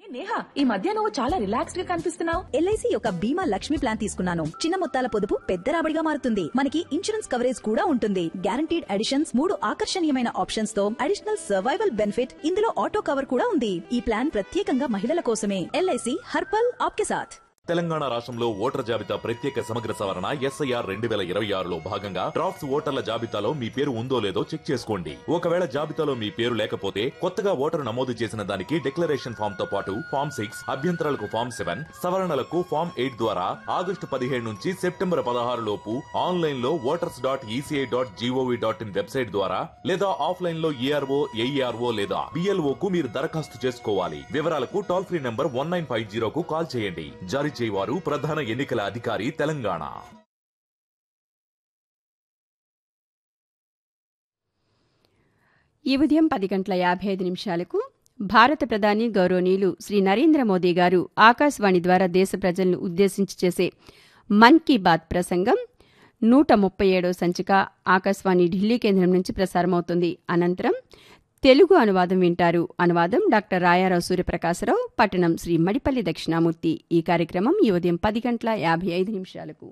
నేహా ఈ మధ్య నువ్వు చాలా రిలాక్స్డ్ గా కనిపిస్తున్నావు ఎల్ఐసి యొక్క బీమా లక్ష్మి ప్లాన్ తీసుకున్నాను చిన్న మొత్తాల పొదుపు పెద్ద రాబడిగా మారుతుంది మనకి ఇన్సూరెన్స్ కవరేజ్ కూడా ఉంటుంది గ్యారంటీడ్ అడిషన్స్ మూడు ఆకర్షణీయమైన ఆప్షన్స్ తో అడిషనల్ సర్వైవల్ బెనిఫిట్ ఇందులో ఆటో కవర్ కూడా ఉంది ఈ ప్లాన్ ప్రత్యేకంగా మహిళల కోసమే ఎల్ఐసి హర్పల్ ఆప్కే సాథ్ తెలంగాణ రాష్ట్రంలో ఓటర్ జాబితా ప్రత్యేక సమగ్ర సవరణ ఎస్ఐఆర్ రెండు వేల ఇరవై ఆరులో భాగంగా డ్రాఫ్ట్స్ ఓటర్ల జాబితాలో మీ పేరు ఉందో లేదో చెక్ చేసుకోండి ఒకవేళ జాబితాలో మీ పేరు లేకపోతే కొత్తగా ఓటరు నమోదు చేసిన దానికి డిక్లరేషన్ ఫామ్ తో పాటు ఫామ్ సిక్స్ అభ్యంతరాలకు ఫామ్ సెవెన్ సవరణలకు ఫామ్ ఎయిట్ ద్వారా ఆగస్టు పదిహేడు నుంచి సెప్టెంబర్ పదహారు లోపు ఆన్లైన్ లో voters dot ECI dot GOV dot in website ద్వారా లేదా ఆఫ్లైన్ లో ఏఆర్ఓ ఏఈఆర్ఓ లేదా బిఎల్ఓ కు మీరు దరఖాస్తు చేసుకోవాలి వివరాలకు toll free number one nine five జీరోకు కాల్ చేయండి జారీ చేయవారు ప్రధాన ఎన్నికల అధికారి తెలంగాణ ఈ ఉదయం పది గంటల యాభై ఐదు నిమిషాలకు భారత ప్రధాని గౌరవనీయులు శ్రీ నరేంద్ర మోదీ గారు ఆకాశవాణి ద్వారా దేశ ప్రజలను ఉద్దేశించి చేసే మన్ కీ బాత్ ప్రసంగం నూట ముప్పై ఏడవ సంచిక ఆకాశవాణి ఢిల్లీ కేంద్రం నుంచి ప్రసారమవుతుంది అనంతరం తెలుగు అనువాదం వింటారు అనువాదం డాక్టర్ రాయారావు సూర్యప్రకాశరావు పట్టణం శ్రీ మడిపల్లి దక్షిణామూర్తి ఈ కార్యక్రమం ఈ ఉదయం పది గంటల యాభై ఐదు నిమిషాలకు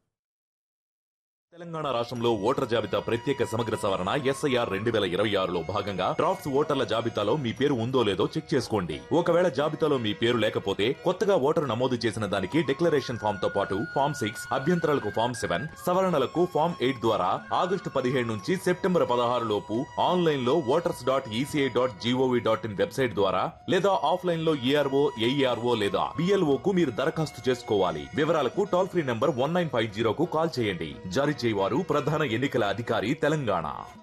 తెలంగాణ రాష్ట్రంలో ఓటర్ జాబితా ప్రత్యేక సమగ్ర సవరణ ఎస్ఐఆర్ రెండు వేల ఇరవై ఆరులో భాగంగా డ్రాఫ్ట్స్ ఓటర్ల జాబితాలో మీ పేరు ఉందో లేదో చెక్ చేసుకోండి ఒకవేళ జాబితాలో మీ పేరు లేకపోతే కొత్తగా ఓటరు నమోదు చేసిన దానికి డిక్లరేషన్ ఫామ్ తో పాటు ఫామ్ సిక్స్ అభ్యంతరాలకు ఫామ్ సెవెన్ సవరణలకు ఫామ్ ఎయిట్ ద్వారా ఆగస్టు పదిహేడు నుంచి సెప్టెంబర్ పదహారు లోపు ఆన్లైన్ లో voters dot ECI dot GOV dot in website ద్వారా లేదా ఆఫ్లైన్ లో ఏఆర్ఓ ఏఈఆర్ఓ లేదా బిఎల్ఓ కు మీరు దరఖాస్తు చేసుకోవాలి వివరాలకు toll free number one nine five జీరోకు కాల్ చేయండి జారీ చేయవారు ప్రధాన ఎన్నికల అధికారి తెలంగాణ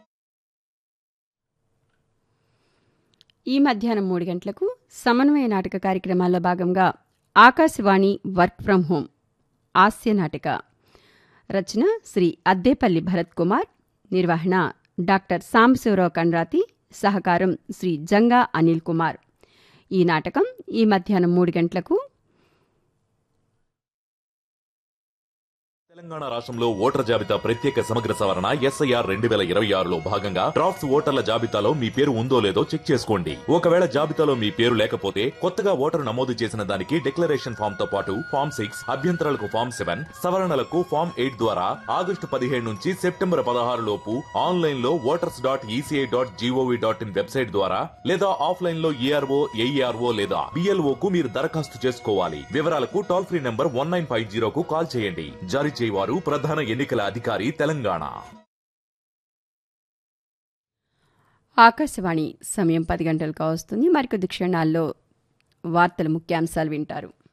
ఈ మధ్యాహ్నం మూడు గంటలకు సమన్వయ నాటక కార్యక్రమాల్లో భాగంగా ఆకాశవాణి వర్క్ ఫ్రం హోం హాస్య నాటిక రచన శ్రీ అద్దేపల్లి భరత్ కుమార్ నిర్వహణ డాక్టర్ సాంబశివరావు కండ్రాతి సహకారం శ్రీ జంగా అనిల్ కుమార్ ఈ నాటకం ఈ మధ్యాహ్నం మూడు గంటలకు తెలంగాణ రాష్ట్రంలో ఓటర్ జాబితా ప్రత్యేక సమగ్ర సవరణ ఎస్ఐఆర్ రెండు వేల ఇరవై ఆరులో భాగంగా డ్రాఫ్ట్స్ ఓటర్ల జాబితాలో మీ పేరు ఉందో లేదో చెక్ చేసుకోండి ఒకవేళ జాబితాలో మీ పేరు లేకపోతే కొత్తగా ఓటరు నమోదు చేసిన దానికి డిక్లరేషన్ ఫామ్ తో పాటు ఫామ్ సిక్స్ అభ్యంతరాలకు ఫామ్ సెవెన్ సవరణలకు ఫామ్ ఎయిట్ ద్వారా ఆగస్టు పదిహేడు నుంచి సెప్టెంబర్ పదహారు లోపు ఆన్లైన్ లో voters dot ECI dot GOV dot in website ద్వారా లేదా ఆఫ్లైన్ లో ఏఆర్ఓ ఏఈఆర్ఓ లేదా బిఎల్ఓ కు మీరు దరఖాస్తు చేసుకోవాలి వివరాలకు toll free number one nine five జీరోకు కాల్ చేయండి జారీ చేయవారు ప్రధాన ఎన్నికల అధికారి తెలంగాణ ఆకాశవాణి సమయం పది గంటలకు వస్తుంది మరికొద్ది క్షణాల్లో వార్తల ముఖ్యాంశాలు వింటారు